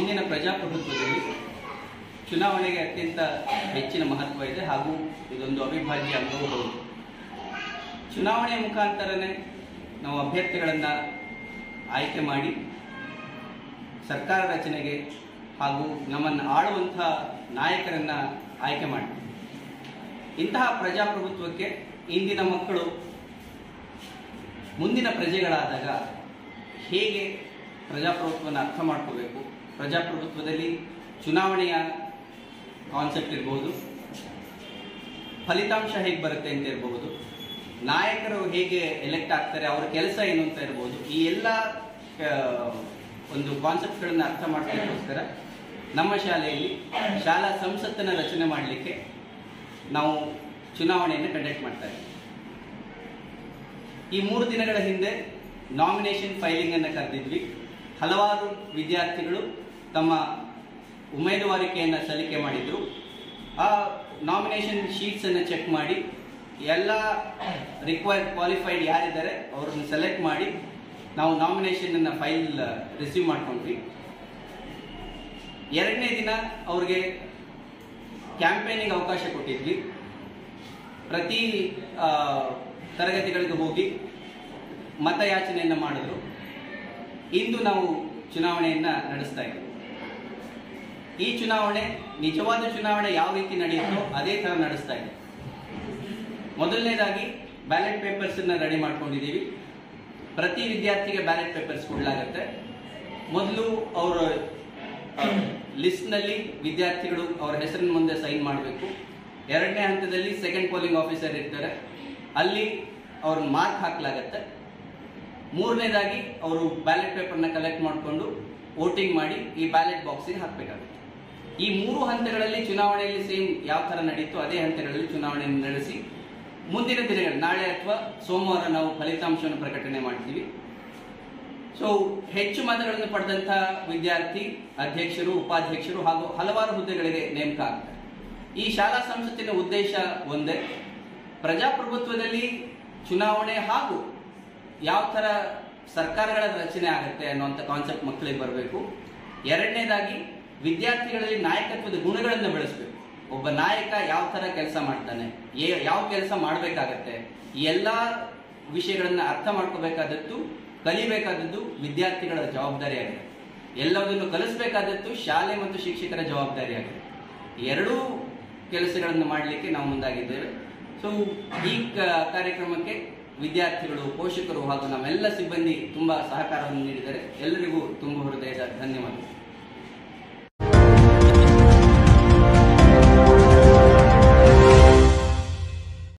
ಇಂದಿನ ಪ್ರಜಾಪ್ರಭುತ್ವದಲ್ಲಿ ಚುನಾವಣೆಗೆ ಅತ್ಯಂತ ಹೆಚ್ಚಿನ ಮಹತ್ವ ಇದೆ ಹಾಗೂ ಇದೊಂದು ಅವಿಭಾಜ್ಯ ಅಂಗವೂ ಹೌದು ಚುನಾವಣೆಯ ಮುಖಾಂತರನೇ ನಾವು ಅಭ್ಯರ್ಥಿಗಳನ್ನು ಆಯ್ಕೆ ಮಾಡಿ ಸರ್ಕಾರ ರಚನೆಗೆ ಹಾಗೂ ನಮ್ಮನ್ನು ಆಳುವಂಥ ನಾಯಕರನ್ನ ಆಯ್ಕೆ ಮಾಡ್ತೀವಿ ಇಂತಹ ಪ್ರಜಾಪ್ರಭುತ್ವಕ್ಕೆ ಇಂದಿನ ಮಕ್ಕಳು ಮುಂದಿನ ಪ್ರಜೆಗಳಾದಾಗ ಹೇಗೆ ಪ್ರಜಾಪ್ರಭುತ್ವವನ್ನು ಅರ್ಥ ಮಾಡ್ಕೋಬೇಕು ಪ್ರಜಾಪ್ರಭುತ್ವದಲ್ಲಿ ಚುನಾವಣೆಯ ಕಾನ್ಸೆಪ್ಟ್ ಇರ್ಬೋದು ಫಲಿತಾಂಶ ಹೇಗೆ ಬರುತ್ತೆ ಅಂತ ಇರಬಹುದು ನಾಯಕರು ಹೇಗೆ ಎಲೆಕ್ಟ್ ಆಗ್ತಾರೆ ಅವರ ಕೆಲಸ ಏನು ಅಂತ ಇರ್ಬೋದು ಈ ಎಲ್ಲ ಆ, ಒಂದು ಕಾನ್ಸೆಪ್ಟ್ಗಳನ್ನು ಅರ್ಥ ಮಾಡೋದಕ್ಕೋಸ್ಕರ ನಮ್ಮ ಶಾಲೆಯಲ್ಲಿ ಶಾಲಾ ಸಂಸತ್ತನ್ನು ರಚನೆ ಮಾಡಲಿಕ್ಕೆ ನಾವು ಚುನಾವಣೆಯನ್ನು ಕಂಡಕ್ಟ್ ಮಾಡ್ತಾ ಇದ್ದೀವಿ ಈ ಮೂರು ದಿನಗಳ ಹಿಂದೆ ನಾಮಿನೇಷನ್ ಫೈಲಿಂಗ್ ಅನ್ನು ಕರೆದಿದ್ವಿ ಹಲವಾರು ವಿದ್ಯಾರ್ಥಿಗಳು ತಮ್ಮ ಉಮೇದುವಾರಿಕೆಯನ್ನು ಸಲ್ಲಿಕೆ ಮಾಡಿದ್ರು ಆ ನಾಮಿನೇಷನ್ ಶೀಟ್ಸ್ ಅನ್ನು ಚೆಕ್ ಮಾಡಿ ಎಲ್ಲ ರಿಕ್ವೈರ್ಡ್ ಕ್ವಾಲಿಫೈಡ್ ಯಾರಿದ್ದಾರೆ ಅವ್ರನ್ನ ಸೆಲೆಕ್ಟ್ ಮಾಡಿ ನಾವು ನಾಮಿನೇಷನ್ ಅನ್ನ ಫೈಲ್ ರಿಸೀವ್ ಮಾಡ್ಕೊಂಡ್ವಿ ಎರಡನೇ ದಿನ ಅವ್ರಿಗೆ ಕ್ಯಾಂಪೇನಿಂಗ್ ಅವಕಾಶ ಕೊಟ್ಟಿದ್ವಿ ಪ್ರತಿ ಆ, ತರಗತಿಗಳಿಗೆ ಹೋಗಿ ಮತಯಾಚನೆಯನ್ನು ಮಾಡಿದ್ರು ಇಂದು ನಾವು ಚುನಾವಣೆಯನ್ನ ನಡೆಸ್ತಾ ಇದ್ದೀವಿ ಈ ಚುನಾವಣೆ ನಿಜವಾದ ಚುನಾವಣೆ ಯಾವ ರೀತಿ ನಡೆಯುತ್ತೋ ಅದೇ ತರ ನಡೆಸ್ತಾ ಇದೆ ಮೊದಲನೇದಾಗಿ ಬ್ಯಾಲೆಟ್ ಪೇಪರ್ಸ್ ಅನ್ನ ರೆಡಿ ಮಾಡ್ಕೊಂಡಿದ್ದೀವಿ ಪ್ರತಿ ವಿದ್ಯಾರ್ಥಿಗೆ ಬ್ಯಾಲೆಟ್ ಪೇಪರ್ಸ್ ಕೊಡಲಾಗುತ್ತೆ ಮೊದಲು ಅವರ ಲಿಸ್ಟ್ ನಲ್ಲಿ ವಿದ್ಯಾರ್ಥಿಗಳು ಅವರ ಹೆಸರಿನ ಮುಂದೆ ಸೈನ್ ಮಾಡಬೇಕು ಎರಡನೇ ಹಂತದಲ್ಲಿ ಸೆಕೆಂಡ್ ಪೋಲಿಂಗ್ ಆಫೀಸರ್ ಇರ್ತಾರೆ ಅಲ್ಲಿ ಅವ್ರನ್ನ ಮಾರ್ಕ್ ಹಾಕಲಾಗತ್ತೆ ಮೂರನೇದಾಗಿ ಅವರು ಬ್ಯಾಲೆಟ್ ಪೇಪರ್ನ ಕಲೆಕ್ಟ್ ಮಾಡಿಕೊಂಡು ವೋಟಿಂಗ್ ಮಾಡಿ ಈ ಬ್ಯಾಲೆಟ್ ಬಾಕ್ಸಿಗೆ ಹಾಕಬೇಕಾಗುತ್ತೆ ಈ ಮೂರು ಹಂತಗಳಲ್ಲಿ ಚುನಾವಣೆಯಲ್ಲಿ ಸೇಮ್ ಯಾವ ತರ ನಡೀತು ಅದೇ ಹಂತಗಳಲ್ಲಿ ಚುನಾವಣೆಯನ್ನು ನಡೆಸಿ ಮುಂದಿನ ದಿನಗಳು ನಾಳೆ ಅಥವಾ ಸೋಮವಾರ ನಾವು ಫಲಿತಾಂಶವನ್ನು ಪ್ರಕಟಣೆ ಮಾಡ್ತೀವಿ ಸೊ ಹೆಚ್ಚು ಮತಗಳನ್ನು ಪಡೆದಂತ ವಿದ್ಯಾರ್ಥಿ ಅಧ್ಯಕ್ಷರು ಉಪಾಧ್ಯಕ್ಷರು ಹಾಗೂ ಹಲವಾರು ಹುದ್ದೆಗಳಿಗೆ ನೇಮಕ ಆಗ್ತಾರೆ ಈ ಶಾಲಾ ಸಂಸತ್ತಿನ ಉದ್ದೇಶ ಒಂದೇ ಪ್ರಜಾಪ್ರಭುತ್ವದಲ್ಲಿ ಚುನಾವಣೆ ಹಾಗೂ ಯಾವ ತರ ಸರ್ಕಾರಗಳ ರಚನೆ ಆಗುತ್ತೆ ಅನ್ನುವಂಥ ಕಾನ್ಸೆಪ್ಟ್ ಮಕ್ಕಳಿಗೆ ಬರಬೇಕು ಎರಡನೇದಾಗಿ ವಿದ್ಯಾರ್ಥಿಗಳಲ್ಲಿ ನಾಯಕತ್ವದ ಗುಣಗಳನ್ನು ಬೆಳೆಸಬೇಕು ಒಬ್ಬ ನಾಯಕ ಯಾವ ತರ ಕೆಲಸ ಮಾಡ್ತಾನೆ ಏ- ಯಾವ ಕೆಲಸ ಮಾಡಬೇಕಾಗತ್ತೆ ಈ ಎಲ್ಲಾ ವಿಷಯಗಳನ್ನ ಅರ್ಥ ಮಾಡ್ಕೋಬೇಕಾದದ್ದು ಕಲಿಬೇಕಾದದ್ದು ವಿದ್ಯಾರ್ಥಿಗಳ ಜವಾಬ್ದಾರಿಯಾಗಿದೆ ಎಲ್ಲದನ್ನು ಕಲಿಸಬೇಕಾದದ್ದು ಶಾಲೆ ಮತ್ತು ಶಿಕ್ಷಕರ ಜವಾಬ್ದಾರಿಯಾಗಿದೆ ಎರಡೂ ಕೆಲಸಗಳನ್ನು ಮಾಡಲಿಕ್ಕೆ ನಾವು ಮುಂದಾಗಿದ್ದೇವೆ ಸೊ ಈ ಕ- ಕಾರ್ಯಕ್ರಮಕ್ಕೆ ವಿದ್ಯಾರ್ಥಿಗಳು ಪೋಷಕರು ಹಾಗೂ ನಮ್ಮೆಲ್ಲ ಸಿಬ್ಬಂದಿ ತುಂಬಾ ಸಹಕಾರವನ್ನು ನೀಡಿದ್ದಾರೆ ಎಲ್ಲರಿಗೂ ತುಂಬ ಹೃದಯದ ಧನ್ಯವಾದಗಳು